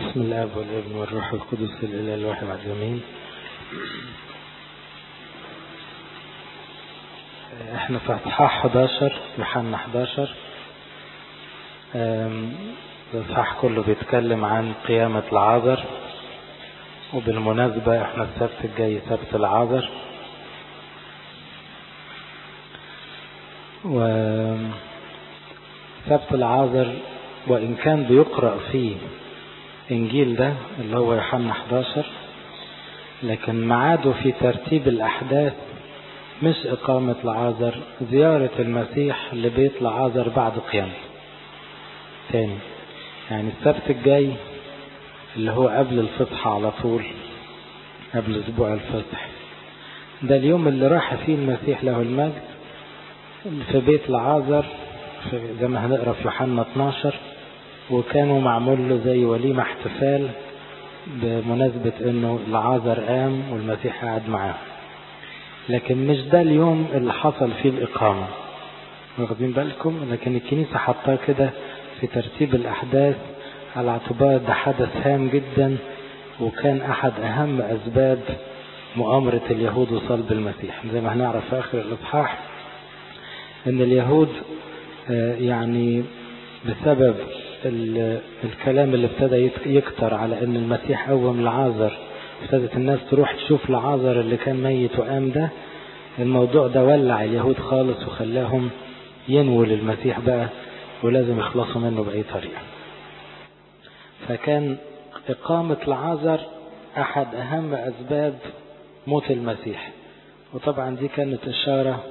بسم الاب والابن والروح القدس الاله الواحد امين احنا في اصحاح 11 يوحنا 11 الاصحاح كله بيتكلم عن قيامة العازر وبالمناسبة احنا السبت الجاي سبت العازر و سبت العازر وإن كان بيقرأ فيه إنجيل ده اللي هو يوحنا 11 لكن معاده في ترتيب الأحداث مش إقامة لعازر زيارة المسيح لبيت لعازر بعد قيامته تاني يعني السبت الجاي اللي هو قبل الفصح على طول قبل أسبوع الفصح ده اليوم اللي راح فيه المسيح له المجد في بيت لعازر زي ما هنقرا في يوحنا 12 وكانوا معمول له زي وليمة احتفال بمناسبة انه العازر قام والمسيح قاعد معاه لكن مش ده اليوم اللي حصل فيه الإقامة واخدين بالكم لكن الكنيسة حطاه كده في ترتيب الأحداث على اعتبار ده حدث هام جدا وكان أحد أهم أسباب مؤامرة اليهود وصلب المسيح زي ما هنعرف في آخر الإصحاح أن اليهود يعني بسبب الكلام اللي ابتدى يكتر على ان المسيح قوم لعازر ابتدت الناس تروح تشوف لعازر اللي كان ميت وقام ده الموضوع ده ولع اليهود خالص وخلاهم ينووا للمسيح بقى ولازم يخلصوا منه بأي طريقة فكان إقامة لعازر أحد أهم أسباب موت المسيح وطبعا دي كانت إشارة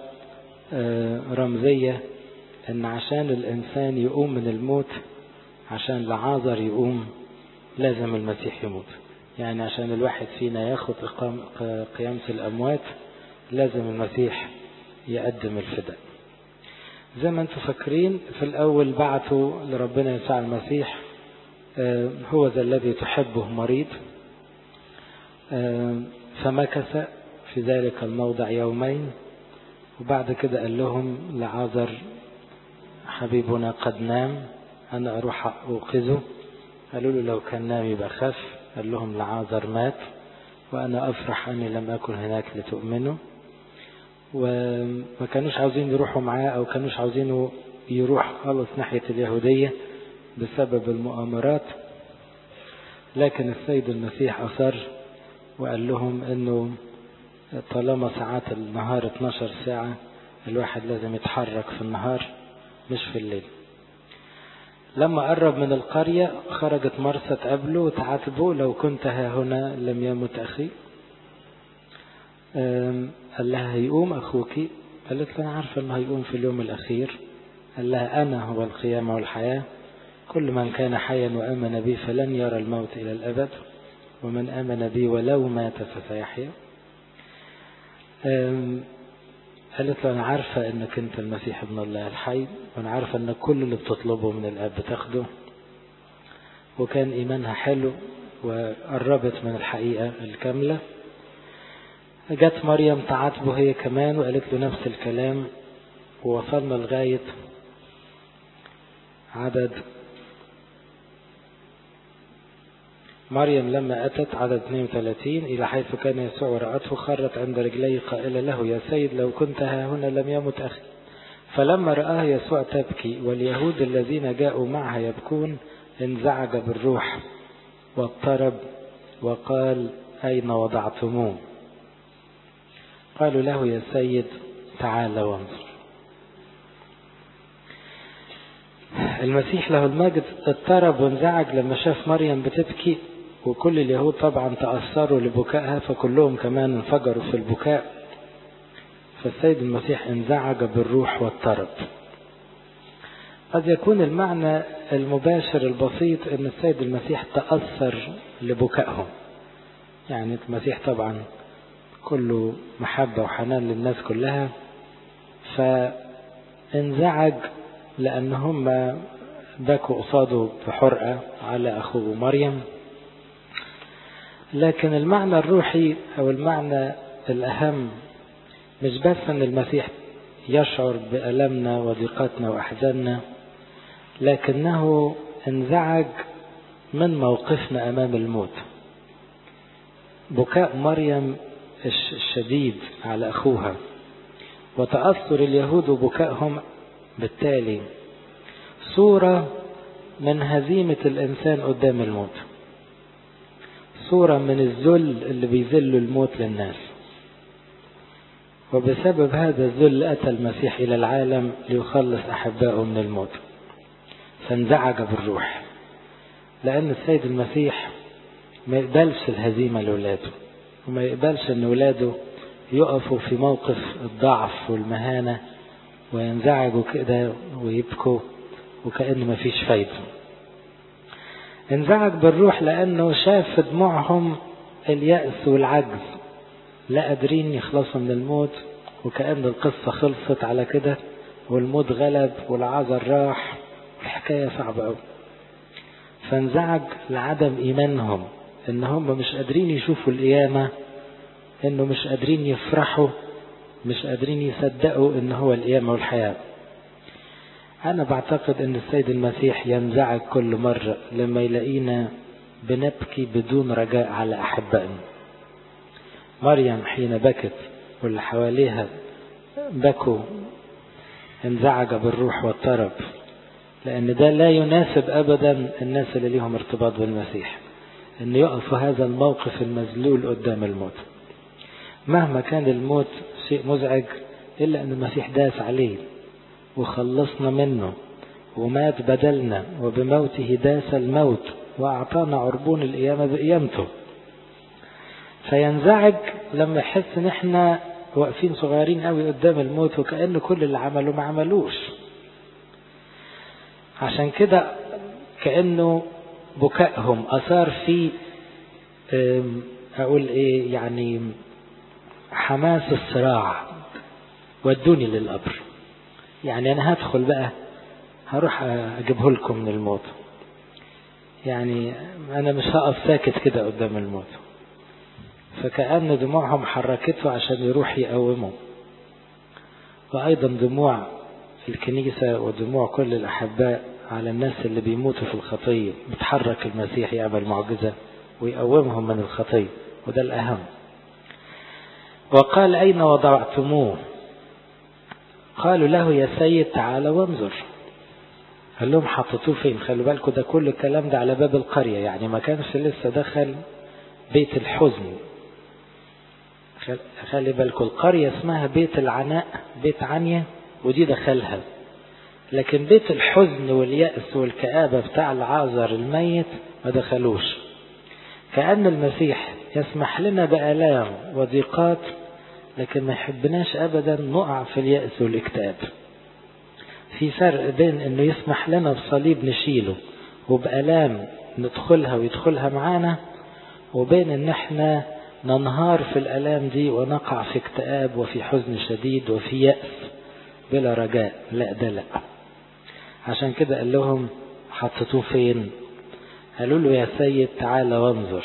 رمزية ان عشان الانسان يقوم من الموت عشان لعازر يقوم لازم المسيح يموت يعني عشان الواحد فينا ياخد قيامة الاموات لازم المسيح يقدم الفداء زي ما انتم فاكرين في الاول بعثوا لربنا يسوع المسيح هو ذا الذي تحبه مريض فمكث في ذلك الموضع يومين وبعد كده قال لهم لعازر حبيبنا قد نام أنا أروح أوقظه قالوا له لو كان نام يبقى خف قال لهم لعازر مات وأنا أفرح أني لم أكن هناك لتؤمنوا وما كانوش عاوزين يروحوا معاه أو كانوش عاوزينه يروح خالص ناحية اليهودية بسبب المؤامرات لكن السيد المسيح أصر وقال لهم أنه طالما ساعات النهار 12 ساعة الواحد لازم يتحرك في النهار مش في الليل لما قرب من القرية خرجت مرسى تقابله وتعاتبه لو كنت ها هنا لم يمت أخي قال لها هيقوم أخوك قالت له أنا عارفة أنه هيقوم في اليوم الأخير قال لها أنا هو القيامة والحياة كل من كان حيا وآمن بي فلن يرى الموت إلى الأبد ومن آمن بي ولو مات فسيحيا قالت له أنا عارفة أنك أنت المسيح ابن الله الحي وأنا عارفة أن كل اللي بتطلبه من الآب بتاخده وكان إيمانها حلو وقربت من الحقيقة الكاملة جت مريم تعاتبه هي كمان وقالت له نفس الكلام ووصلنا لغاية عدد مريم لما أتت عدد 32 إلى حيث كان يسوع رأته خرت عند رجليه قائلة له يا سيد لو كنت ها هنا لم يمت أخي فلما رآه يسوع تبكي واليهود الذين جاءوا معها يبكون انزعج بالروح واضطرب وقال أين وضعتموه قالوا له يا سيد تعال وانظر المسيح له المجد اضطرب وانزعج لما شاف مريم بتبكي وكل اليهود طبعا تأثروا لبكائها فكلهم كمان انفجروا في البكاء فالسيد المسيح انزعج بالروح واضطرب قد يكون المعنى المباشر البسيط ان السيد المسيح تأثر لبكائهم يعني المسيح طبعا كله محبة وحنان للناس كلها فانزعج لأن هم بكوا قصاده بحرقة على أخوه مريم لكن المعنى الروحي أو المعنى الأهم مش بس أن المسيح يشعر بألمنا وضيقتنا وأحزاننا لكنه انزعج من موقفنا أمام الموت بكاء مريم الشديد على أخوها وتأثر اليهود ببكائهم بالتالي صورة من هزيمة الإنسان قدام الموت صورة من الذل اللي بيذل الموت للناس وبسبب هذا الذل أتى المسيح إلى العالم ليخلص أحبائه من الموت فانزعج بالروح لأن السيد المسيح ما يقبلش الهزيمة لولاده وما يقبلش أن ولاده يقفوا في موقف الضعف والمهانة وينزعجوا كده ويبكوا وكأن ما فيش فايدة انزعج بالروح لأنه شاف في دموعهم اليأس والعجز لا قادرين يخلصوا من الموت وكأن القصة خلصت على كده والموت غلب والعذر راح الحكاية صعبة أوي فانزعج لعدم إيمانهم إن هم مش قادرين يشوفوا القيامة إنه مش قادرين يفرحوا مش قادرين يصدقوا إن هو القيامة والحياة أنا بعتقد إن السيد المسيح ينزعج كل مرة لما يلاقينا بنبكي بدون رجاء على أحبائنا مريم حين بكت واللي حواليها بكوا انزعج بالروح والطرب لأن ده لا يناسب أبدا الناس اللي ليهم ارتباط بالمسيح أن يقفوا هذا الموقف المذلول قدام الموت مهما كان الموت شيء مزعج إلا أن المسيح داس عليه وخلصنا منه ومات بدلنا وبموته داس الموت وأعطانا عربون القيامة بقيامته فينزعج لما يحس ان احنا واقفين صغيرين قوي قدام الموت وكأن كل اللي عملوا ما عملوش عشان كده كأنه بكائهم أثار في أقول إيه يعني حماس الصراع ودوني للقبر يعني أنا هدخل بقى هروح أجيبه لكم من الموت يعني أنا مش هقف ساكت كده قدام الموت فكأن دموعهم حركته عشان يروح يقومه وأيضا دموع الكنيسة ودموع كل الأحباء على الناس اللي بيموتوا في الخطية بتحرك المسيح يعمل معجزة ويقومهم من الخطية وده الأهم وقال أين وضعتموه قالوا له يا سيد تعالى وانظر قال لهم حطيتوه فين خلوا بالكم ده كل الكلام ده على باب القرية يعني ما كانش لسه دخل بيت الحزن خلي بالكم القرية اسمها بيت العناء بيت عنيا ودي دخلها لكن بيت الحزن واليأس والكآبة بتاع العازر الميت ما دخلوش كأن المسيح يسمح لنا بآلام وضيقات لكن ما يحبناش أبدا نقع في اليأس والاكتئاب في فرق بين انه يسمح لنا بصليب نشيله وبآلام ندخلها ويدخلها معانا وبين ان احنا ننهار في الآلام دي ونقع في اكتئاب وفي حزن شديد وفي يأس بلا رجاء لا ده لا عشان كده قال لهم حطيتوه فين قالوا له يا سيد تعالى وانظر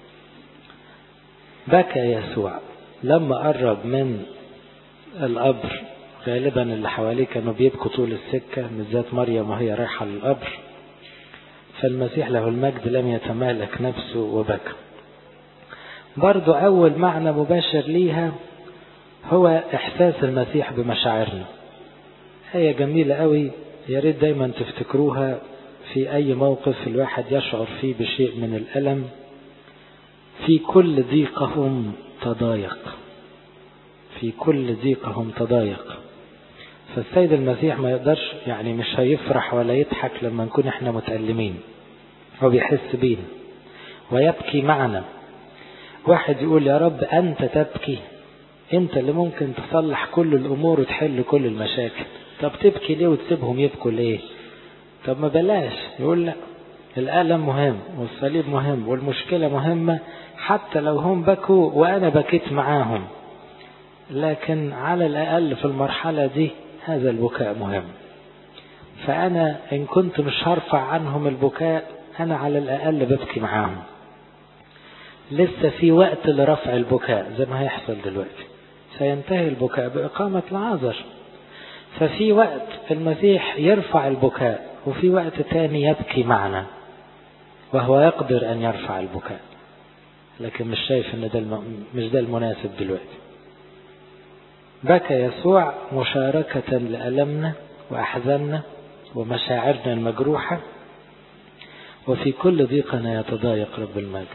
بكى يسوع لما قرب من القبر غالبا اللي حواليه كانوا بيبكوا طول السكة بالذات مريم وهي رايحة للقبر فالمسيح له المجد لم يتمالك نفسه وبكى برضو أول معنى مباشر ليها هو إحساس المسيح بمشاعرنا هي جميلة قوي يا ريت دايما تفتكروها في أي موقف الواحد يشعر فيه بشيء من الألم في كل ضيقهم تضايق في كل ضيقهم تضايق فالسيد المسيح ما يقدرش يعني مش هيفرح ولا يضحك لما نكون احنا متألمين هو بيحس بينا ويبكي معنا واحد يقول يا رب أنت تبكي أنت اللي ممكن تصلح كل الأمور وتحل كل المشاكل طب تبكي ليه وتسيبهم يبكوا ليه طب ما بلاش يقول لا الألم مهم والصليب مهم والمشكلة مهمة حتى لو هم بكوا وأنا بكيت معاهم لكن على الأقل في المرحلة دي هذا البكاء مهم فأنا إن كنت مش هرفع عنهم البكاء أنا على الأقل ببكي معاهم لسه في وقت لرفع البكاء زي ما هيحصل دلوقتي سينتهي البكاء بإقامة العذر ففي وقت المسيح يرفع البكاء وفي وقت تاني يبكي معنا وهو يقدر أن يرفع البكاء لكن مش شايف ان ده الم... مش ده المناسب دلوقتي بكى يسوع مشاركة لألمنا وأحزاننا ومشاعرنا المجروحة وفي كل ضيقنا يتضايق رب المجد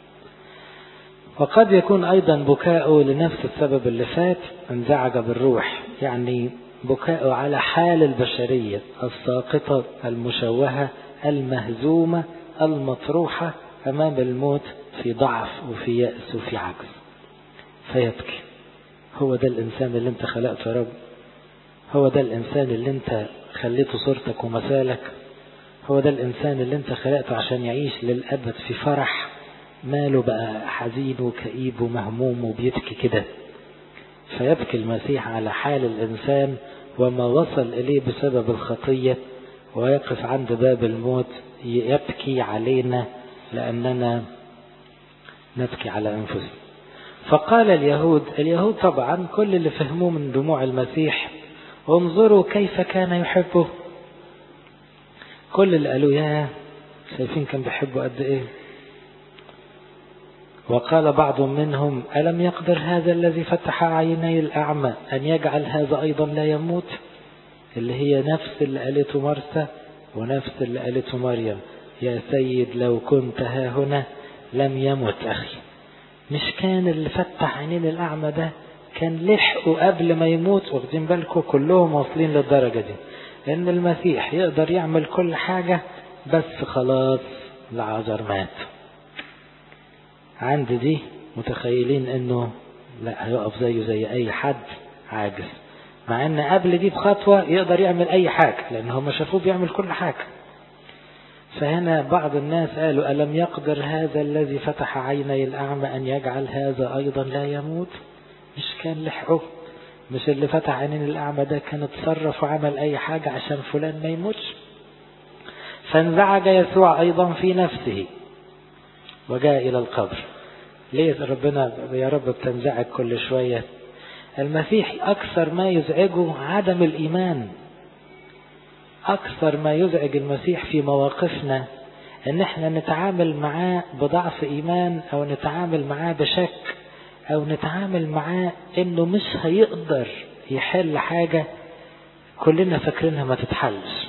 وقد يكون أيضا بكاؤه لنفس السبب اللي فات انزعج بالروح يعني بكاؤه على حال البشرية الساقطة المشوهة المهزومة المطروحة أمام الموت في ضعف وفي يأس وفي عجز فيبكي هو ده الإنسان اللي انت خلقته يا رب هو ده الإنسان اللي انت خليته صورتك ومثالك هو ده الإنسان اللي انت خلقته عشان يعيش للأبد في فرح ماله بقى حزين وكئيب ومهموم وبيبكي كده فيبكي المسيح على حال الإنسان وما وصل إليه بسبب الخطية ويقف عند باب الموت يبكي علينا لأننا نبكي على أنفسنا فقال اليهود اليهود طبعا كل اللي فهموه من دموع المسيح انظروا كيف كان يحبه كل اللي قالوا ياه شايفين كان بيحبه قد ايه وقال بعض منهم ألم يقدر هذا الذي فتح عيني الأعمى أن يجعل هذا أيضا لا يموت اللي هي نفس اللي قالته مرثا ونفس اللي قالته مريم يا سيد لو كنت ها هنا لم يمت أخي مش كان اللي فتح عينين الأعمى ده كان لحقه قبل ما يموت واخدين بالكم كلهم واصلين للدرجة دي لأن المسيح يقدر يعمل كل حاجة بس خلاص العذر مات عند دي متخيلين انه لا هيقف زيه زي اي حد عاجز مع ان قبل دي بخطوة يقدر يعمل اي حاجة لان هم شافوه بيعمل كل حاجة فهنا بعض الناس قالوا ألم يقدر هذا الذي فتح عيني الأعمى أن يجعل هذا أيضا لا يموت مش كان لحقه مش اللي فتح عينين الأعمى ده كان اتصرف وعمل أي حاجة عشان فلان ما يموتش فانزعج يسوع أيضا في نفسه وجاء إلى القبر ليه ربنا يا رب بتنزعج كل شوية المسيح أكثر ما يزعجه عدم الإيمان أكثر ما يزعج المسيح في مواقفنا إن إحنا نتعامل معاه بضعف إيمان أو نتعامل معاه بشك أو نتعامل معاه إنه مش هيقدر يحل حاجة كلنا فاكرينها ما تتحلش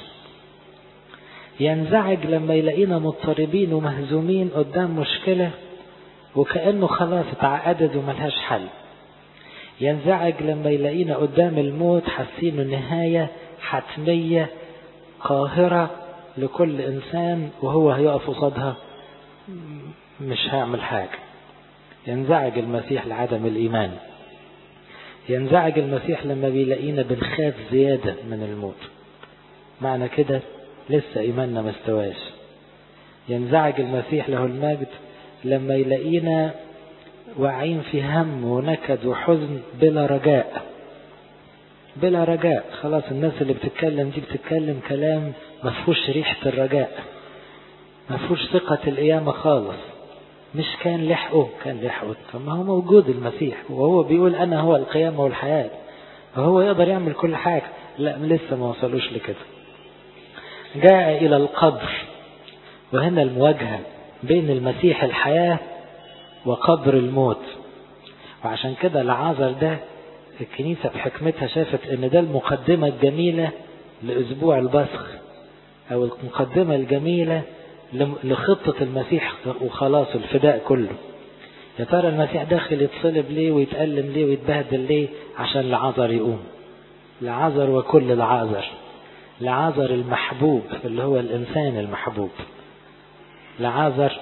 ينزعج لما يلاقينا مضطربين ومهزومين قدام مشكلة وكأنه خلاص اتعقدت وملهاش حل ينزعج لما يلاقينا قدام الموت حاسين النهاية حتمية قاهرة لكل إنسان وهو هيقف قصادها مش هيعمل حاجة ينزعج المسيح لعدم الإيمان ينزعج المسيح لما بيلاقينا بنخاف زيادة من الموت معنى كده لسه إيماننا ما استواش ينزعج المسيح له المجد لما يلاقينا واعين في هم ونكد وحزن بلا رجاء بلا رجاء خلاص الناس اللي بتتكلم دي بتتكلم كلام ما فيهوش ريحة الرجاء ما فيهوش ثقة القيامة خالص مش كان لحقه كان لحقه طب ما هو موجود المسيح وهو بيقول أنا هو القيامة والحياة فهو يقدر يعمل كل حاجة لا لسه ما وصلوش لكده جاء إلى القبر وهنا المواجهة بين المسيح الحياة وقبر الموت وعشان كده العازر ده الكنيسة بحكمتها شافت ان ده المقدمة الجميلة لأسبوع البسخ أو المقدمة الجميلة لخطة المسيح وخلاص الفداء كله يا ترى المسيح داخل يتصلب ليه ويتألم ليه ويتبهدل ليه عشان العذر يقوم العذر وكل العذر لعازر المحبوب اللي هو الإنسان المحبوب لعازر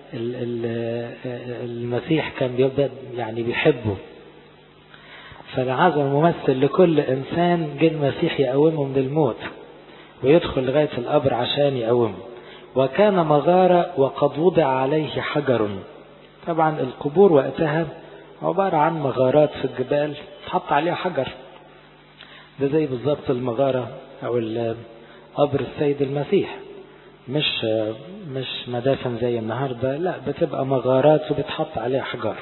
المسيح كان يعني بيحبه فالعازر ممثل لكل إنسان جه المسيح يقومه من الموت ويدخل لغاية القبر عشان يقومه وكان مغارة وقد وضع عليه حجر طبعا القبور وقتها عبارة عن مغارات في الجبال تحط عليها حجر ده زي بالظبط المغارة أو قبر السيد المسيح مش مش مدافن زي النهاردة لا بتبقى مغارات وبتحط عليها حجر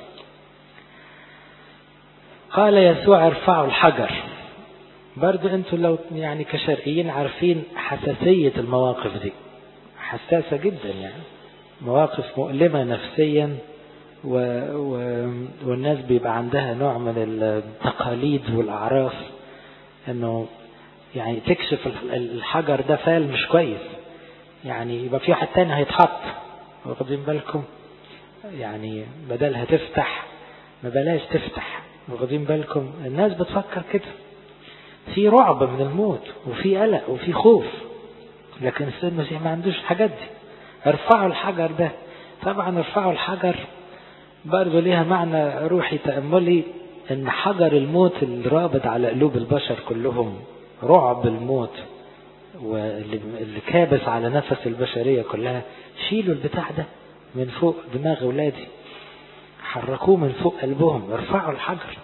قال يسوع ارفعوا الحجر برضو انتوا لو يعني كشرقيين عارفين حساسية المواقف دي حساسة جدا يعني مواقف مؤلمة نفسيا و... و... والناس بيبقى عندها نوع من التقاليد والأعراف انه يعني تكشف الحجر ده فال مش كويس يعني يبقى في واحد تاني هيتحط واخدين بالكم يعني بدلها تفتح ما بلاش تفتح واخدين بالكم الناس بتفكر كده في رعب من الموت وفي قلق وفي خوف لكن السيد المسيح ما عندوش الحاجات دي ارفعوا الحجر ده طبعا ارفعوا الحجر برضه ليها معنى روحي تأملي ان حجر الموت اللي رابط على قلوب البشر كلهم رعب الموت واللي كابس على نفس البشرية كلها شيلوا البتاع ده من فوق دماغ أولادي حركوه من فوق قلبهم ارفعوا الحجر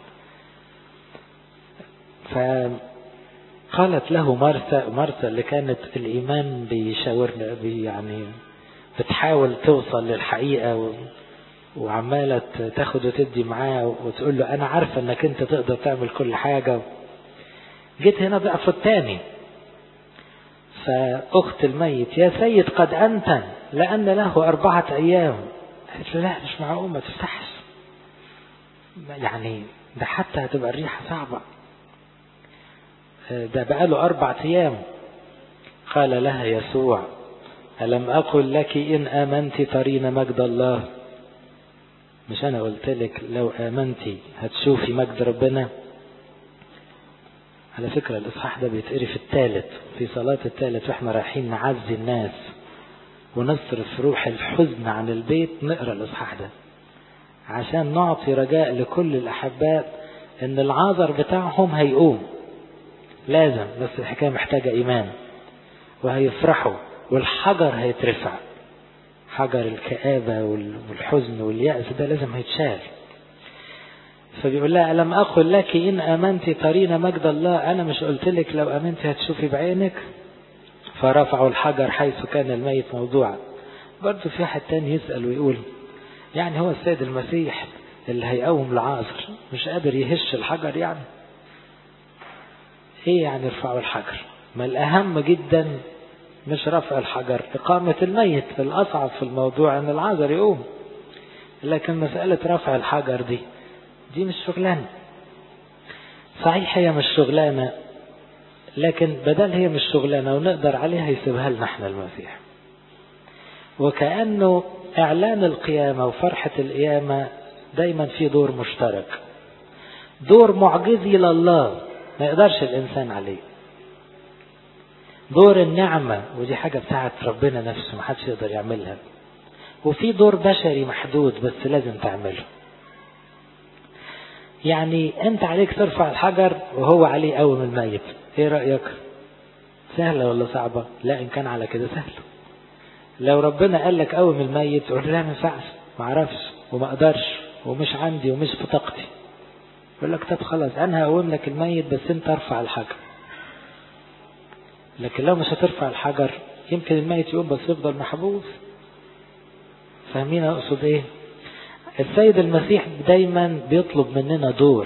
فقالت له مرثا مرثا اللي كانت الإيمان بيشاورنا بي يعني بتحاول توصل للحقيقة و... وعمالة تاخد وتدي معاه وتقول له أنا عارفة أنك أنت تقدر تعمل كل حاجة جيت هنا ضعف الثاني فأخت الميت يا سيد قد أنتن لأن له أربعة أيام قالت له لا مش معقول ما تفتحش يعني ده حتى هتبقى الريحة صعبة ده بقاله أربعة أيام قال لها يسوع ألم أقل لك إن آمنت ترين مجد الله مش أنا قلت لك لو آمنتي هتشوفي مجد ربنا على فكرة الإصحاح ده بيتقري في الثالث في صلاة الثالث وإحنا رايحين نعزي الناس ونصرف روح الحزن عن البيت نقرأ الإصحاح ده عشان نعطي رجاء لكل الأحباء إن العذر بتاعهم هيقوم لازم بس الحكاية محتاجة إيمان وهيفرحوا والحجر هيترفع حجر الكآبة والحزن واليأس ده لازم هيتشال فبيقول لها ألم أقل لك إن آمنت ترين مجد الله أنا مش قلت لك لو آمنت هتشوفي بعينك فرفعوا الحجر حيث كان الميت موضوعا برضه في واحد تاني يسأل ويقول يعني هو السيد المسيح اللي هيقوم العاصر مش قادر يهش الحجر يعني ايه يعني ارفعوا الحجر ما الأهم جدا مش رفع الحجر إقامة الميت الأصعب في الموضوع أن العذر يقوم لكن مسألة رفع الحجر دي دي مش شغلانة صحيح هي مش شغلانة لكن بدل هي مش شغلانة ونقدر عليها يسيبها لنا احنا المسيح وكأنه إعلان القيامة وفرحة القيامة دايما في دور مشترك دور معجزي لله ما يقدرش الإنسان عليه دور النعمة ودي حاجة بتاعت ربنا نفسه ما حدش يقدر يعملها وفي دور بشري محدود بس لازم تعمله يعني انت عليك ترفع الحجر وهو عليه قوم الميت ايه رأيك سهلة ولا صعبة لا ان كان على كده سهل لو ربنا قال لك قوم الميت تقول لا ما ينفعش ما اعرفش وما اقدرش ومش عندي ومش في طاقتي يقول لك طب خلاص انا هقوم لك الميت بس انت ارفع الحجر لكن لو مش هترفع الحجر يمكن الميت يقوم بس يفضل محبوس فاهمين اقصد ايه السيد المسيح دايما بيطلب مننا دور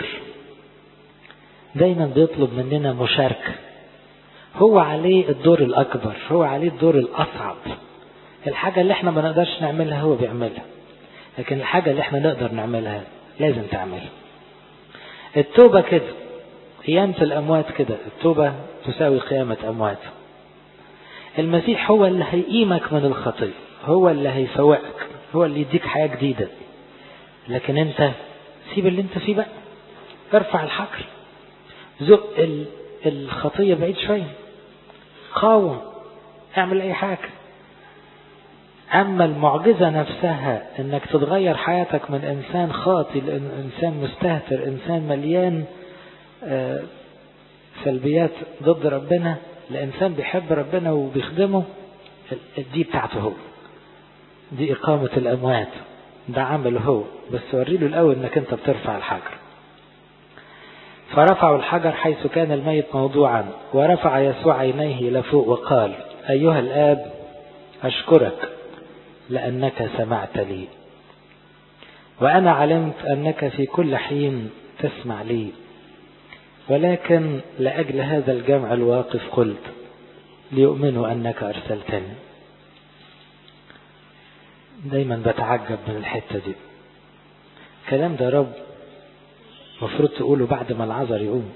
دايما بيطلب مننا مشاركة هو عليه الدور الأكبر هو عليه الدور الأصعب الحاجة اللي احنا ما نقدرش نعملها هو بيعملها لكن الحاجة اللي احنا نقدر نعملها لازم تعملها التوبة كده قيامة الأموات كده التوبة تساوي قيامة أموات المسيح هو اللي هيقيمك من الخطية هو اللي هيفوقك هو اللي يديك حياة جديدة لكن انت سيب اللي انت فيه بقى ارفع الحجر زق الخطية بعيد شوية قاوم اعمل اي حاجة اما المعجزة نفسها انك تتغير حياتك من انسان خاطي لانسان مستهتر انسان مليان سلبيات ضد ربنا لانسان بيحب ربنا وبيخدمه دي بتاعته هو دي اقامة الاموات ده عمله هو بس وري له الاول انك انت بترفع الحجر فرفعوا الحجر حيث كان الميت موضوعا ورفع يسوع عينيه الى فوق وقال ايها الاب اشكرك لانك سمعت لي وانا علمت انك في كل حين تسمع لي ولكن لاجل هذا الجمع الواقف قلت ليؤمنوا انك ارسلتني دايما بتعجب من الحتة دي الكلام ده رب مفروض تقوله بعد ما العذر يقوم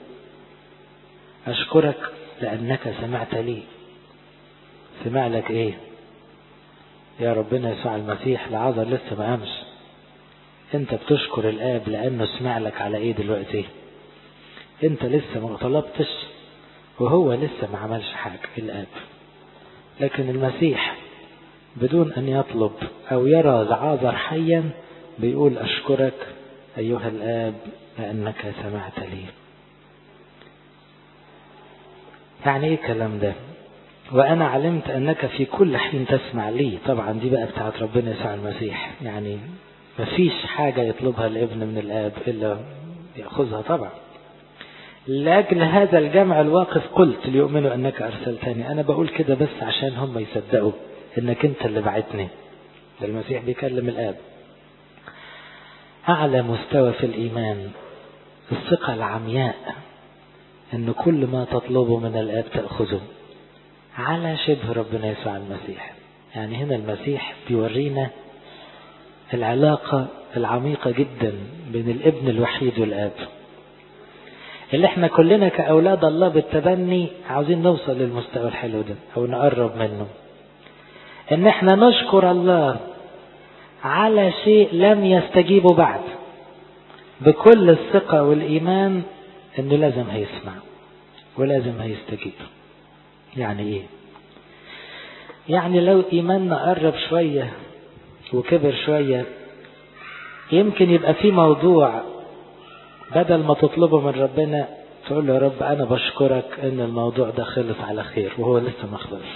أشكرك لأنك سمعت لي سمع لك إيه يا ربنا يسوع المسيح العذر لسه ما قامش انت بتشكر الآب لأنه سمع لك على إيه دلوقتي انت لسه ما طلبتش وهو لسه ما عملش حاجة الآب لكن المسيح بدون أن يطلب أو يرى العازر حيا بيقول أشكرك أيها الآب لأنك سمعت لي يعني إيه الكلام ده وأنا علمت أنك في كل حين تسمع لي طبعا دي بقى بتاعت ربنا يسوع المسيح يعني مفيش حاجة يطلبها الابن من الآب إلا يأخذها طبعا لأجل هذا الجمع الواقف قلت ليؤمنوا أنك أرسلتني أنا بقول كده بس عشان هم يصدقوا أنك أنت اللي بعتني المسيح بيكلم الآب أعلى مستوى في الإيمان الثقة العمياء أن كل ما تطلبه من الآب تأخذه على شبه ربنا يسوع المسيح يعني هنا المسيح بيورينا العلاقة العميقة جدا بين الابن الوحيد والآب اللي احنا كلنا كأولاد الله بالتبني عاوزين نوصل للمستوى الحلو ده أو نقرب منه ان احنا نشكر الله على شيء لم يستجيبوا بعد بكل الثقة والإيمان انه لازم هيسمع ولازم هيستجيب يعني ايه يعني لو ايماننا قرب شوية وكبر شوية يمكن يبقى في موضوع بدل ما تطلبه من ربنا تقول له يا رب انا بشكرك ان الموضوع ده خلص على خير وهو لسه ما خلص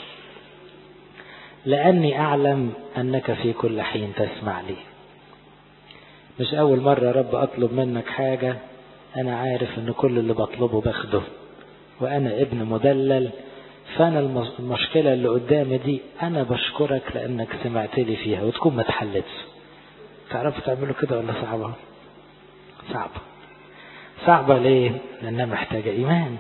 لاني اعلم انك في كل حين تسمع لي مش اول مرة يا رب اطلب منك حاجة انا عارف ان كل اللي بطلبه باخده وانا ابن مدلل فانا المشكلة اللي قدامي دي انا بشكرك لانك سمعت لي فيها وتكون ما اتحلتش تعرفوا تعملوا كده ولا صعبة صعبة صعبة ليه لانها محتاجة ايمان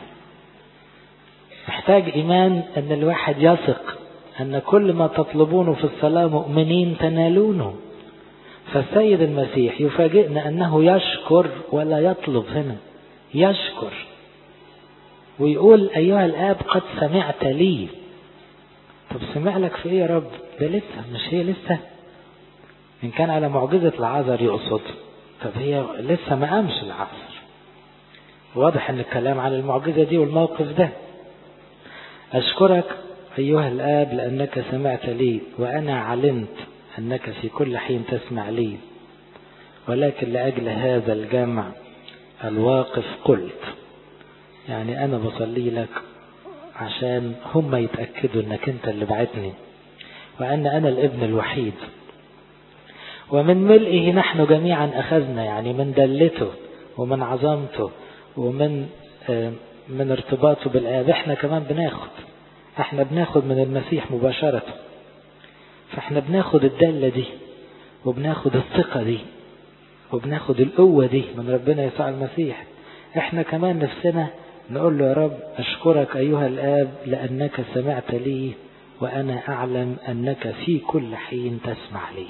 محتاج ايمان ان الواحد يثق ان كل ما تطلبونه في الصلاة مؤمنين تنالونه فالسيد المسيح يفاجئنا انه يشكر ولا يطلب هنا يشكر ويقول أيها الآب قد سمعت لي طب سمع لك في إيه يا رب ده لسه مش هي لسه إن كان على معجزة العذر يقصد طب هي لسه ما قامش العصر واضح ان الكلام عن المعجزة دي والموقف ده أشكرك أيها الآب لأنك سمعت لي وأنا علمت أنك في كل حين تسمع لي ولكن لأجل هذا الجمع الواقف قلت يعني أنا بصلي لك عشان هم يتأكدوا أنك أنت اللي بعتني وأن أنا الابن الوحيد ومن ملئه نحن جميعا أخذنا يعني من دلته ومن عظمته ومن من ارتباطه بالآب احنا كمان بناخد احنا بناخد من المسيح مباشرة فاحنا بناخد الدالة دي وبناخد الثقة دي وبناخد القوة دي من ربنا يسوع المسيح احنا كمان نفسنا نقول له يا رب أشكرك أيها الآب لأنك سمعت لي وأنا أعلم أنك في كل حين تسمع لي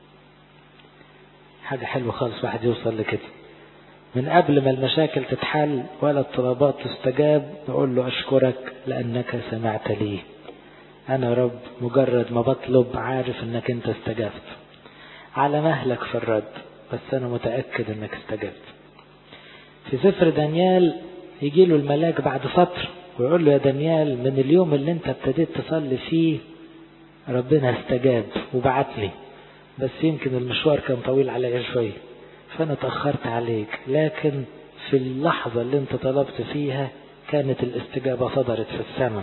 حاجة حلوة خالص واحد يوصل لكده من قبل ما المشاكل تتحل ولا الطلبات تستجاب نقول له أشكرك لأنك سمعت لي أنا رب مجرد ما بطلب عارف أنك أنت استجبت على مهلك في الرد بس أنا متأكد أنك استجبت في سفر دانيال يجي له الملاك بعد فترة ويقول له يا دانيال من اليوم اللي انت ابتديت تصلي فيه ربنا استجاب وبعتني بس يمكن المشوار كان طويل عليا شوية فأنا تأخرت عليك لكن في اللحظة اللي انت طلبت فيها كانت الاستجابة صدرت في السماء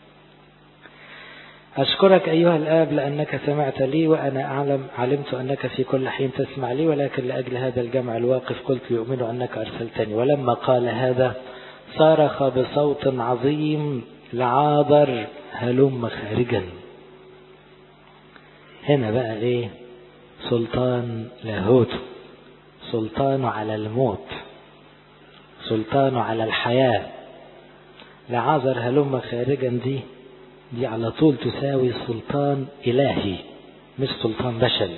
أشكرك أيها الآب لأنك سمعت لي وأنا أعلم علمت أنك في كل حين تسمع لي ولكن لأجل هذا الجمع الواقف قلت يؤمن أنك أرسلتني ولما قال هذا صرخ بصوت عظيم لعابر هلم خارجا هنا بقى ايه سلطان لاهوت سلطانه على الموت سلطانه على الحياة لعازر هلم خارجا دي دي على طول تساوي سلطان إلهي مش سلطان بشري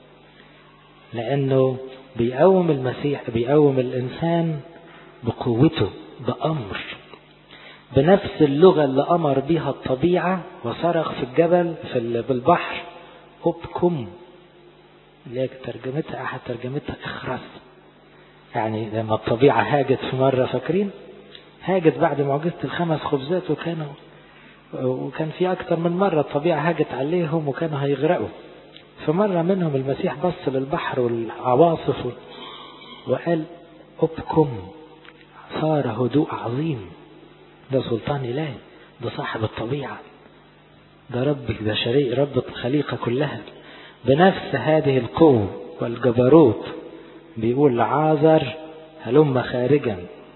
لأنه بيقوم المسيح بيقوم الإنسان بقوته بأمر بنفس اللغة اللي أمر بها الطبيعة وصرخ في الجبل في بالبحر أبكم اللي هي ترجمتها أحد ترجمتها اخرس يعني لما الطبيعة هاجت في مرة فاكرين هاجت بعد معجزة الخمس خبزات وكانوا وكان في أكثر من مرة الطبيعة هاجت عليهم وكانوا هيغرقوا فمرة منهم المسيح بص للبحر والعواصف وقال أبكم صار هدوء عظيم ده سلطان إلهي ده صاحب الطبيعة ده رب البشرية رب الخليقة كلها بنفس هذه القوة والجبروت بيقول لعازر هلم خارجا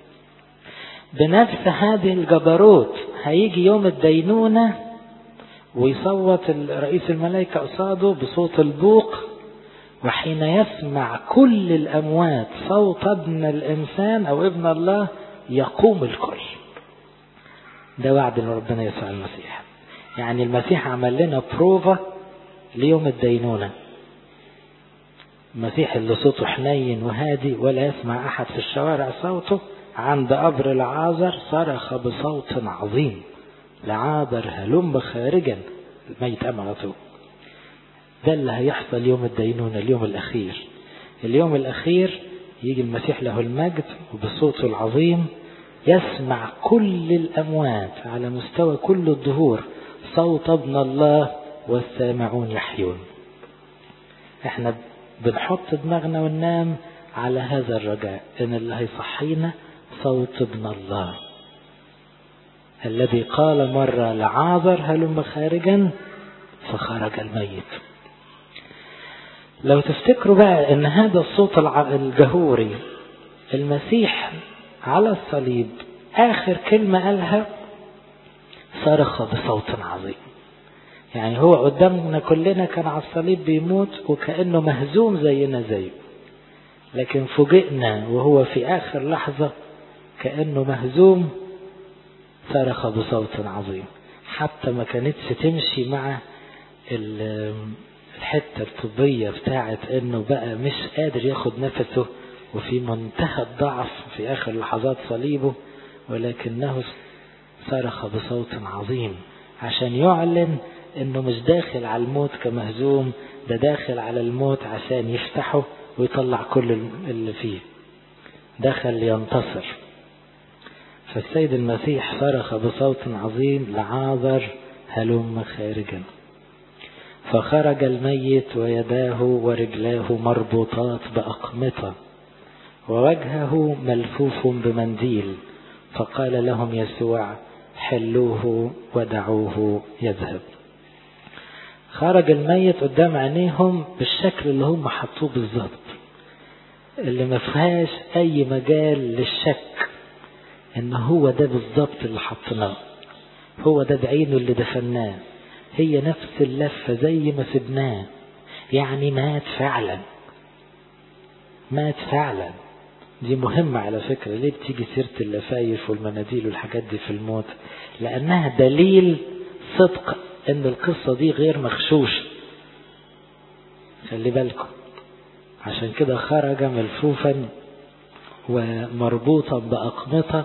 بنفس هذه الجبروت هيجي يوم الدينونة ويصوت رئيس الملائكة قصاده بصوت البوق وحين يسمع كل الأموات صوت ابن الإنسان أو ابن الله يقوم الكل ده وعد من ربنا يسوع المسيح يعني المسيح عمل لنا بروفا ليوم الدينونة المسيح اللي صوته حنين وهادي ولا يسمع أحد في الشوارع صوته عند قبر العازر صرخ بصوت عظيم لعابر هلم خارجا الميت قام على طول ده اللي هيحصل يوم الدينونة اليوم الأخير اليوم الأخير يجي المسيح له المجد وبصوته العظيم يسمع كل الأموات على مستوى كل الظهور صوت ابن الله والسامعون يحيون احنا بنحط دماغنا وننام على هذا الرجاء ان اللي هيصحينا صوت ابن الله الذي قال مرة لعازر هلم خارجا فخرج الميت لو تفتكروا بقى ان هذا الصوت الجهوري المسيح على الصليب اخر كلمة قالها صرخ بصوت عظيم يعني هو قدامنا كلنا كان على الصليب بيموت وكأنه مهزوم زينا زيه لكن فوجئنا وهو في آخر لحظة كأنه مهزوم صرخ بصوت عظيم حتى ما كانتش تمشي مع الحتة الطبية بتاعت انه بقى مش قادر ياخد نفسه وفي منتهى الضعف في آخر لحظات صليبه ولكنه صرخ بصوت عظيم عشان يعلن انه مش داخل على الموت كمهزوم ده داخل على الموت عشان يفتحه ويطلع كل اللي فيه دخل لينتصر فالسيد المسيح صرخ بصوت عظيم لعاذر هلم خارجا فخرج الميت ويداه ورجلاه مربوطات بأقمطة ووجهه ملفوف بمنديل فقال لهم يسوع حلوه ودعوه يذهب خرج الميت قدام عينيهم بالشكل اللي هم حطوه بالظبط اللي ما فيهاش اي مجال للشك ان هو ده بالظبط اللي حطيناه هو ده بعينه اللي دفناه هي نفس اللفة زي ما سبناه يعني مات فعلا مات فعلا دي مهمة على فكرة ليه بتيجي سيرة اللفايف والمناديل والحاجات دي في الموت لأنها دليل صدق ان القصة دي غير مغشوشة خلي بالكم عشان كده خرج ملفوفا ومربوطا بأقمطة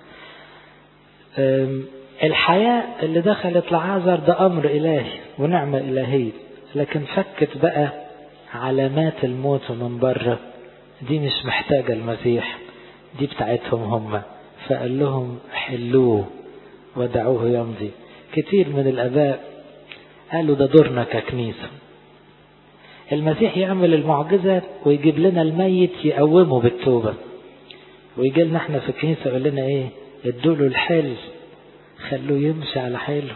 الحياة اللي دخلت لعازر ده أمر إلهي ونعمة إلهية لكن فكت بقى علامات الموت من بره دي مش محتاجة المسيح دي بتاعتهم هم فقال لهم حلوه ودعوه يمضي كتير من الآباء قالوا ده دورنا ككنيسة المسيح يعمل المعجزة ويجيب لنا الميت يقومه بالتوبة ويجي لنا احنا في الكنيسة يقول لنا ايه ادوا له الحل خلوه يمشي على حاله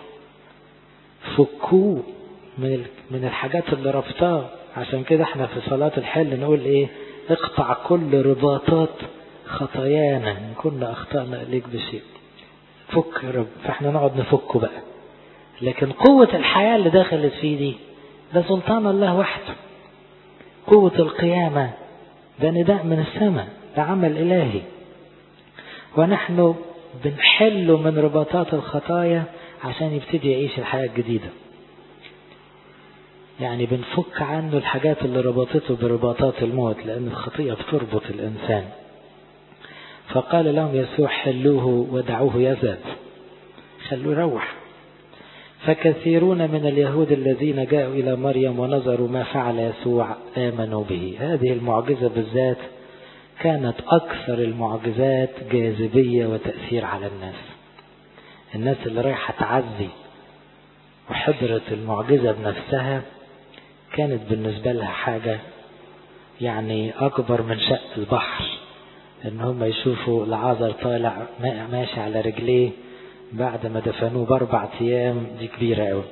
فكوه من من الحاجات اللي ربطاه عشان كده احنا في صلاة الحل نقول ايه اقطع كل رباطات خطايانا ان كنا اخطأنا اليك بشيء فك يا رب فاحنا نقعد نفكه بقى لكن قوة الحياة اللي دخلت فيه دي ده سلطان الله وحده قوة القيامة ده نداء من السماء ده عمل إلهي ونحن بنحله من رباطات الخطايا عشان يبتدي يعيش الحياة الجديدة يعني بنفك عنه الحاجات اللي ربطته برباطات الموت لأن الخطيئة بتربط الإنسان فقال لهم يسوع حلوه ودعوه يذهب خلوه يروح فكثيرون من اليهود الذين جاءوا إلى مريم ونظروا ما فعل يسوع آمنوا به هذه المعجزة بالذات كانت أكثر المعجزات جاذبية وتأثير على الناس الناس اللي رايحة تعزي وحضرت المعجزة بنفسها كانت بالنسبة لها حاجة يعني أكبر من شق البحر إن هم يشوفوا العازر طالع ماشي على رجليه بعد ما دفنوه بأربع أيام دي كبيرة أوي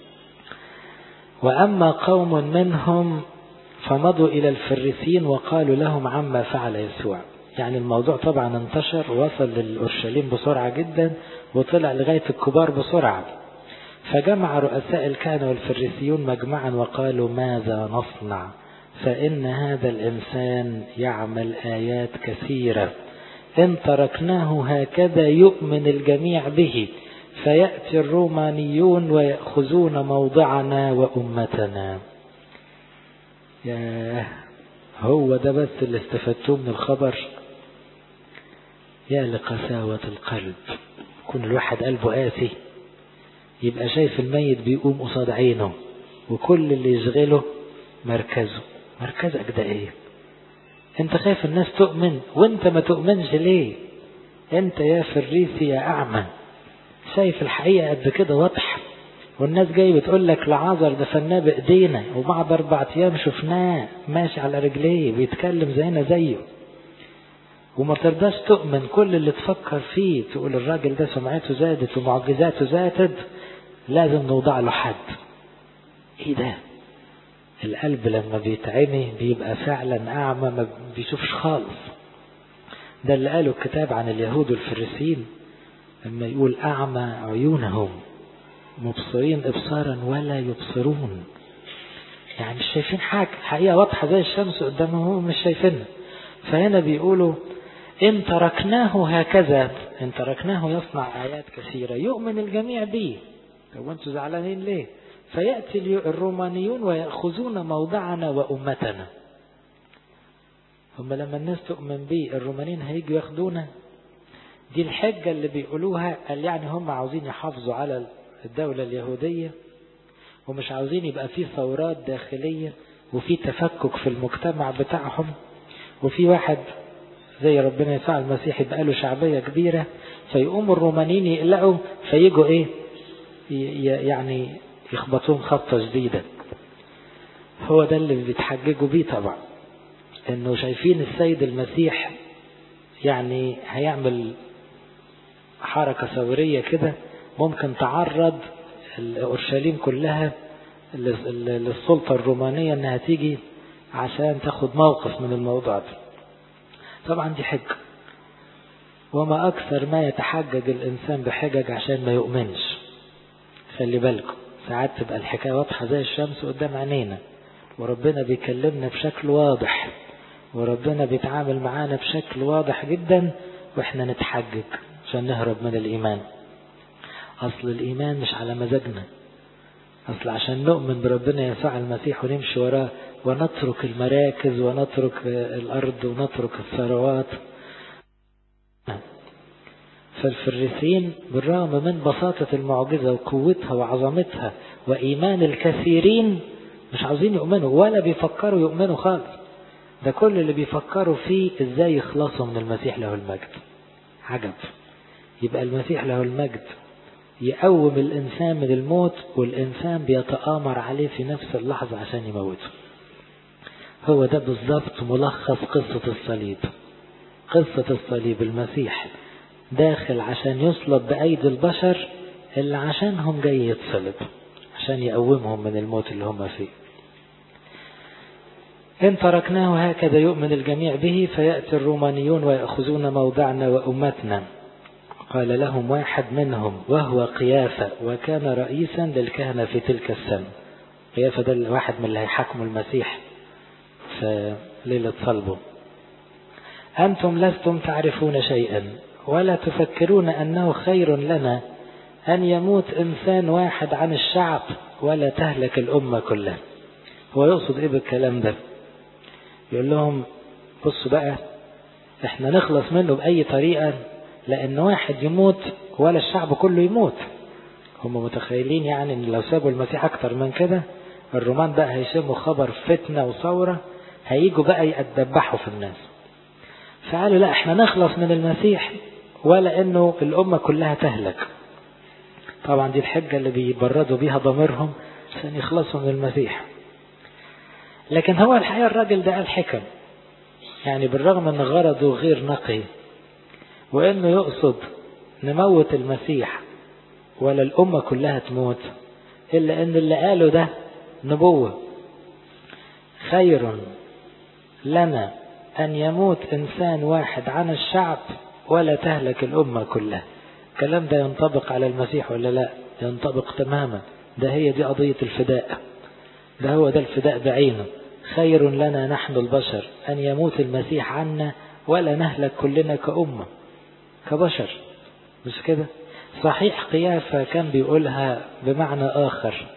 وأما قوم منهم فمضوا إلى الفريسين وقالوا لهم عما فعل يسوع يعني الموضوع طبعا انتشر وصل للأورشليم بسرعة جدا وطلع لغاية الكبار بسرعة فجمع رؤساء الكهنة والفريسيون مجمعا وقالوا ماذا نصنع فإن هذا الإنسان يعمل آيات كثيرة إن تركناه هكذا يؤمن الجميع به فيأتي الرومانيون ويأخذون موضعنا وأمتنا يا هو ده بس اللي استفدتوه من الخبر يا لقساوة القلب يكون الواحد قلبه قاسي يبقى شايف الميت بيقوم قصاد عينه وكل اللي يشغله مركزه مركزك ده ايه انت خايف الناس تؤمن وانت ما تؤمنش ليه انت يا فريسي يا اعمى شايف الحقيقة قد كده واضحة والناس جاي بتقول لك لعازر دفناه بايدينا وبعد اربع ايام شفناه ماشي على رجليه بيتكلم زينا زيه وما ترضاش تؤمن كل اللي تفكر فيه تقول الراجل ده سمعته زادت ومعجزاته زادت لازم نوضع له حد ايه ده القلب لما بيتعمي بيبقى فعلا اعمى ما بيشوفش خالص ده اللي قاله الكتاب عن اليهود والفريسيين لما يقول اعمى عيونهم مبصرين ابصارا ولا يبصرون يعني مش شايفين حاجه الحقيقه واضحه زي الشمس قدامهم مش شايفينها فهنا بيقولوا إن تركناه هكذا إن تركناه يصنع آيات كثيرة يؤمن الجميع به طب وانتوا زعلانين ليه فيأتي الرومانيون ويأخذون موضعنا وأمتنا هم لما الناس تؤمن به الرومانيين هيجوا ياخدونا دي الحجة اللي بيقولوها قال يعني هم عاوزين يحافظوا على الدولة اليهودية ومش عاوزين يبقى في ثورات داخلية وفي تفكك في المجتمع بتاعهم وفي واحد زي ربنا يسوع المسيح يبقى له شعبية كبيرة فيقوموا الرومانيين يقلقوا فيجوا ايه يعني يخبطوهم خبطة جديدة هو ده اللي بيتحججوا بيه طبعا انه شايفين السيد المسيح يعني هيعمل حركة ثورية كده ممكن تعرض اورشليم كلها للسلطة الرومانية انها تيجي عشان تاخد موقف من الموضوع ده طبعا دي حجة وما أكثر ما يتحجج الإنسان بحجج عشان ما يؤمنش خلي بالكم ساعات تبقى الحكاية واضحة زي الشمس قدام عينينا وربنا بيكلمنا بشكل واضح وربنا بيتعامل معانا بشكل واضح جدا واحنا نتحجج عشان نهرب من الإيمان أصل الإيمان مش على مزاجنا أصل عشان نؤمن بربنا يسوع المسيح ونمشي وراه ونترك المراكز ونترك الأرض ونترك الثروات فالفريسين بالرغم من بساطة المعجزة وقوتها وعظمتها وإيمان الكثيرين مش عاوزين يؤمنوا ولا بيفكروا يؤمنوا خالص ده كل اللي بيفكروا فيه ازاي يخلصوا من المسيح له المجد عجب يبقى المسيح له المجد يقوم الإنسان من الموت والإنسان بيتآمر عليه في نفس اللحظة عشان يموته هو ده بالظبط ملخص قصة الصليب قصة الصليب المسيح داخل عشان يصلب بأيدي البشر اللي عشانهم جاي يتصلب عشان يقومهم من الموت اللي هم فيه إن تركناه هكذا يؤمن الجميع به فيأتي الرومانيون ويأخذون موضعنا وأمتنا قال لهم واحد منهم وهو قيافة وكان رئيسا للكهنة في تلك السنة قيافة ده واحد من اللي هيحكموا المسيح في ليلة صلبه أنتم لستم تعرفون شيئا ولا تفكرون أنه خير لنا أن يموت إنسان واحد عن الشعب ولا تهلك الأمة كلها هو يقصد ايه بالكلام ده يقول لهم بصوا بقى احنا نخلص منه بأي طريقة لأن واحد يموت ولا الشعب كله يموت هم متخيلين يعني ان لو سابوا المسيح اكتر من كده الرومان بقى هيشموا خبر فتنة وثورة هيجوا بقى يتدبحوا في الناس فقالوا لا احنا نخلص من المسيح ولا انه الامة كلها تهلك طبعا دي الحجة اللي بيبردوا بيها ضميرهم عشان يخلصوا من المسيح لكن هو الحقيقة الراجل ده قال حكم يعني بالرغم ان غرضه غير نقي وانه يقصد نموت المسيح ولا الامة كلها تموت الا ان اللي قاله ده نبوة خير لنا ان يموت انسان واحد عن الشعب ولا تهلك الامة كلها الكلام ده ينطبق على المسيح ولا لا ينطبق تماما ده هي دي قضية الفداء ده هو ده الفداء بعينه خير لنا نحن البشر أن يموت المسيح عنا ولا نهلك كلنا كأمة كبشر مش كده صحيح قيافة كان بيقولها بمعنى آخر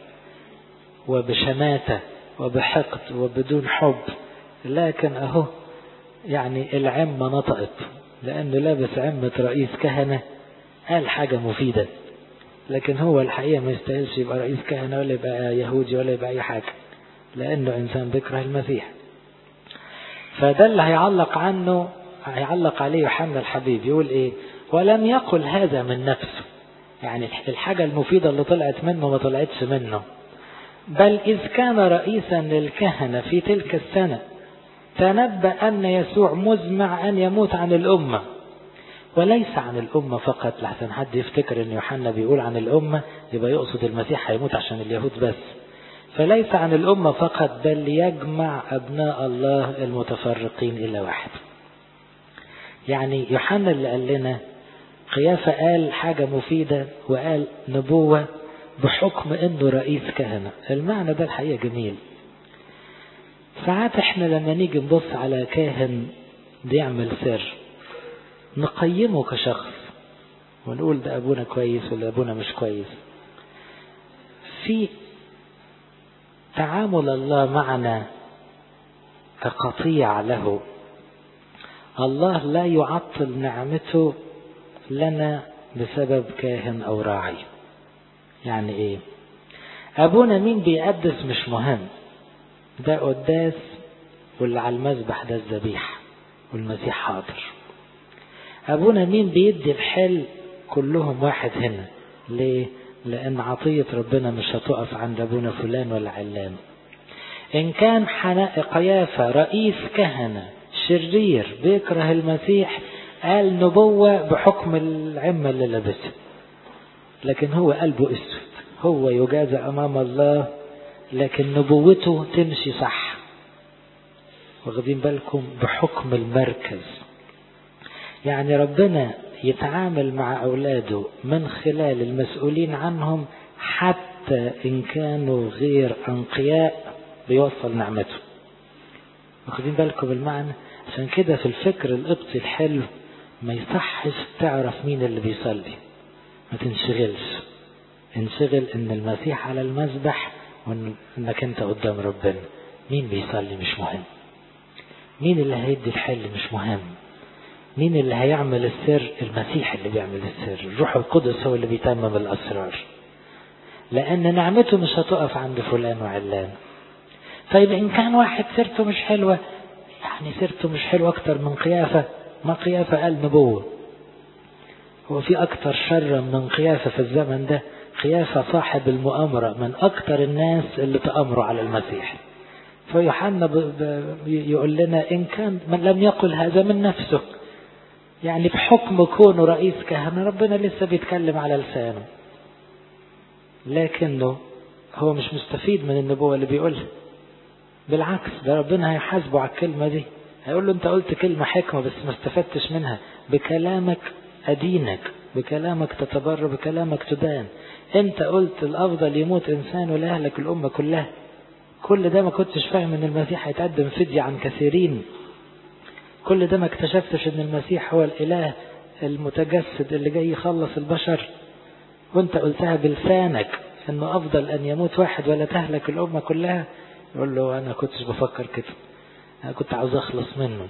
وبشماتة وبحقد وبدون حب لكن أهو يعني العمة نطقت لأنه لابس عمة رئيس كهنة قال حاجة مفيدة لكن هو الحقيقة ما يستاهلش يبقى رئيس كهنة ولا يبقى يهودي ولا يبقى أي حاجة لأنه إنسان بيكره المسيح فده اللي هيعلق عنه هيعلق عليه يوحنا الحبيب يقول إيه ولم يقل هذا من نفسه يعني الحاجة المفيدة اللي طلعت منه ما طلعتش منه بل إذ كان رئيسا للكهنة في تلك السنة تنبأ أن يسوع مزمع أن يموت عن الأمة وليس عن الأمة فقط لحسن حد يفتكر أن يوحنا بيقول عن الأمة يبقى يقصد المسيح هيموت عشان اليهود بس فليس عن الأمة فقط بل يجمع أبناء الله المتفرقين إلى واحد يعني يوحنا اللي قال لنا قيافة قال حاجة مفيدة وقال نبوة بحكم انه رئيس كهنة المعنى ده الحقيقة جميل ساعات احنا لما نيجي نبص على كاهن بيعمل سر نقيمه كشخص ونقول ده ابونا كويس ولا ابونا مش كويس في تعامل الله معنا كقطيع له الله لا يعطل نعمته لنا بسبب كاهن او راعي يعني ايه ابونا مين بيقدس مش مهم ده قداس واللي على المذبح ده الذبيحه والمسيح حاضر ابونا مين بيدي الحل كلهم واحد هنا ليه لان عطيه ربنا مش هتقف عند ابونا فلان ولا علان ان كان حناء قيافه رئيس كهنه شرير بيكره المسيح قال نبوة بحكم العمة اللي لابسها لكن هو قلبه اسود هو يجازى امام الله لكن نبوته تمشي صح واخدين بالكم بحكم المركز يعني ربنا يتعامل مع اولاده من خلال المسؤولين عنهم حتى ان كانوا غير انقياء بيوصل نعمته واخدين بالكم المعنى عشان كده في الفكر القبطي الحلو ما يصحش تعرف مين اللي بيصلي ما تنشغلش انشغل ان المسيح على المذبح وانك انت قدام ربنا مين بيصلي مش مهم مين اللي هيدي الحل مش مهم مين اللي هيعمل السر المسيح اللي بيعمل السر الروح القدس هو اللي بيتمم الاسرار لان نعمته مش هتقف عند فلان وعلان طيب ان كان واحد سيرته مش حلوه يعني سيرته مش حلوه اكتر من قيافه ما قيافه قال نبوه هو في اكتر شرا من قيافه في الزمن ده قيافه صاحب المؤامره من اكتر الناس اللي تامروا على المسيح فيوحنا يقول لنا ان كان من لم يقل هذا من نفسه يعني بحكم كونه رئيس كهنه ربنا لسه بيتكلم على لسانه لكنه هو مش مستفيد من النبوه اللي بيقولها بالعكس ده ربنا هيحاسبه على الكلمة دي هيقول له انت قلت كلمة حكمة بس ما استفدتش منها بكلامك أدينك بكلامك تتبر بكلامك تدان انت قلت الأفضل يموت إنسان ولا يهلك الأمة كلها كل ده ما كنتش فاهم ان المسيح هيتقدم فدية عن كثيرين كل ده ما اكتشفتش ان المسيح هو الإله المتجسد اللي جاي يخلص البشر وانت قلتها بلسانك انه افضل ان يموت واحد ولا تهلك الامة كلها يقول له أنا كنتش بفكر كده أنا كنت عاوز أخلص منه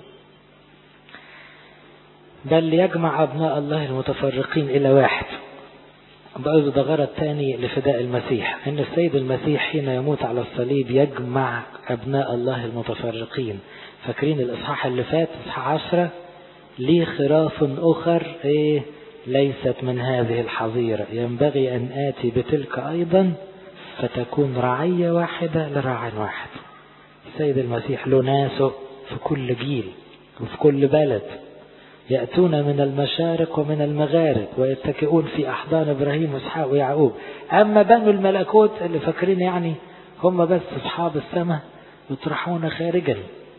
بل يجمع أبناء الله المتفرقين إلى واحد برضه ده غرض تاني لفداء المسيح ان السيد المسيح حين يموت على الصليب يجمع ابناء الله المتفرقين فاكرين الاصحاح اللي فات اصحاح عشرة لي خراف اخر ايه ليست من هذه الحظيرة ينبغي ان اتي بتلك ايضا فتكون رعية واحدة لراع واحد السيد المسيح له ناسه في كل جيل وفي كل بلد يأتون من المشارق ومن المغارب ويتكئون في أحضان إبراهيم وإسحاق ويعقوب أما بنو الملكوت اللي فاكرين يعني هم بس أصحاب السماء يطرحون خارجا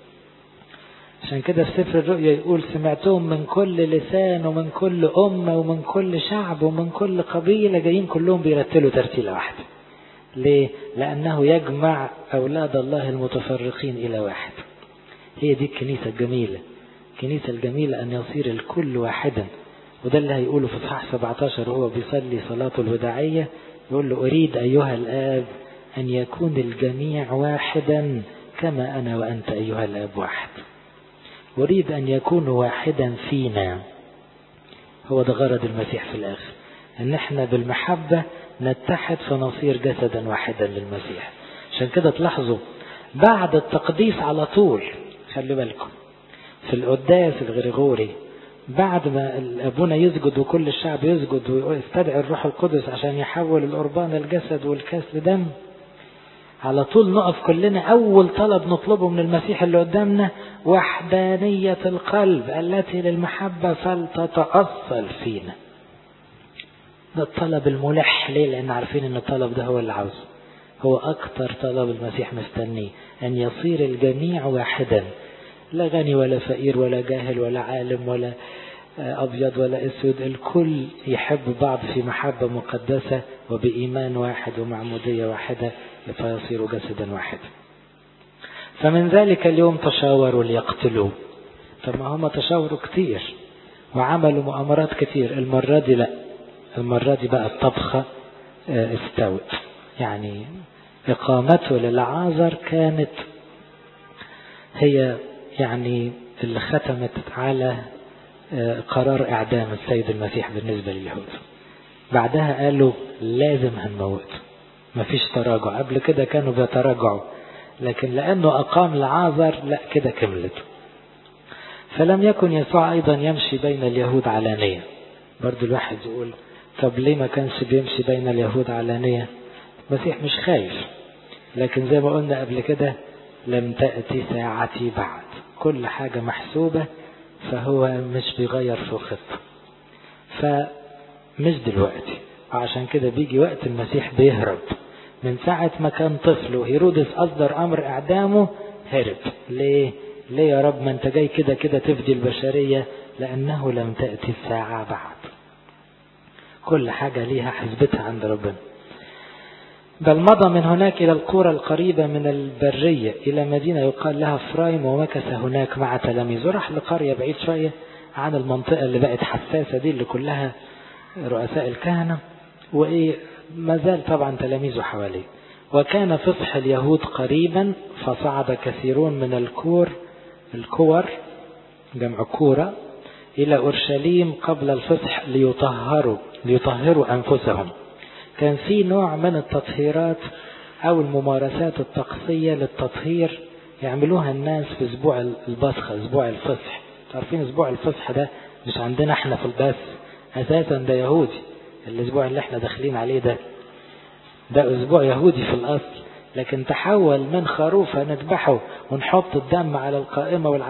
عشان كده في سفر الرؤيا يقول سمعتهم من كل لسان ومن كل أمة ومن كل شعب ومن كل قبيلة جايين كلهم بيرتلوا ترتيلة واحدة ليه؟ لأنه يجمع أولاد الله المتفرقين إلى واحد هي دي الكنيسة الجميلة الكنيسة الجميلة أن يصير الكل واحدا وده اللي هيقوله في صحاح 17 وهو بيصلي صلاته الوداعية يقول له أريد أيها الآب أن يكون الجميع واحدا كما أنا وأنت أيها الآب واحد أريد أن يكون واحدا فينا هو ده غرض المسيح في الآخر أن احنا بالمحبة نتحد فنصير جسدا واحدا للمسيح عشان كده تلاحظوا بعد التقديس على طول خلي بالكم في القداس الغريغوري بعد ما ابونا يسجد وكل الشعب يسجد ويستدعي الروح القدس عشان يحول القربان الجسد والكاس لدم على طول نقف كلنا اول طلب نطلبه من المسيح اللي قدامنا وحدانية القلب التي للمحبة فلتتأصل فينا ده الطلب الملح ليه لان عارفين ان الطلب ده هو اللي عاوزه هو اكتر طلب المسيح مستنيه ان يصير الجميع واحدا لا غني ولا فقير ولا جاهل ولا عالم ولا أبيض ولا أسود الكل يحب بعض في محبة مقدسة وبإيمان واحد ومعمودية واحدة فيصير جسدا واحدا فمن ذلك اليوم تشاوروا ليقتلوا طب ما هم تشاوروا كتير وعملوا مؤامرات كتير المرة دي لا المرة دي بقى الطبخة استوت يعني إقامته للعازر كانت هي يعني اللي ختمت على قرار إعدام السيد المسيح بالنسبة لليهود بعدها قالوا لازم هنموت مفيش تراجع قبل كده كانوا بيتراجعوا لكن لأنه أقام لعازر لا كده كملت فلم يكن يسوع أيضا يمشي بين اليهود علانية برضو الواحد يقول طب ليه ما كانش بيمشي بين اليهود علانية المسيح مش خايف لكن زي ما قلنا قبل كده لم تأتي ساعتي بعد كل حاجة محسوبة فهو مش بيغير في الخطة فمش دلوقتي وعشان كده بيجي وقت المسيح بيهرب من ساعة ما كان طفل وهيرودس أصدر أمر إعدامه هرب ليه؟ ليه يا رب ما أنت جاي كده كده تفدي البشرية لأنه لم تأتي الساعة بعد كل حاجة ليها حسبتها عند ربنا بل مضى من هناك إلى القرى القريبة من البرية إلى مدينة يقال لها فرايم ومكث هناك مع تلاميذه راح لقرية بعيد شوية عن المنطقة اللي بقت حساسة دي اللي كلها رؤساء الكهنة وإيه ما زال طبعا تلاميذه حواليه وكان فصح اليهود قريبا فصعد كثيرون من الكور الكور جمع كورة إلى أورشليم قبل الفصح ليطهروا ليطهروا أنفسهم كان في نوع من التطهيرات أو الممارسات الطقسية للتطهير يعملوها الناس في أسبوع البصخة أسبوع الفصح عارفين أسبوع الفصح ده مش عندنا احنا في البث أساسا ده يهودي الأسبوع اللي احنا داخلين عليه ده ده أسبوع يهودي في الأصل لكن تحول من خروف نذبحه ونحط الدم على القائمة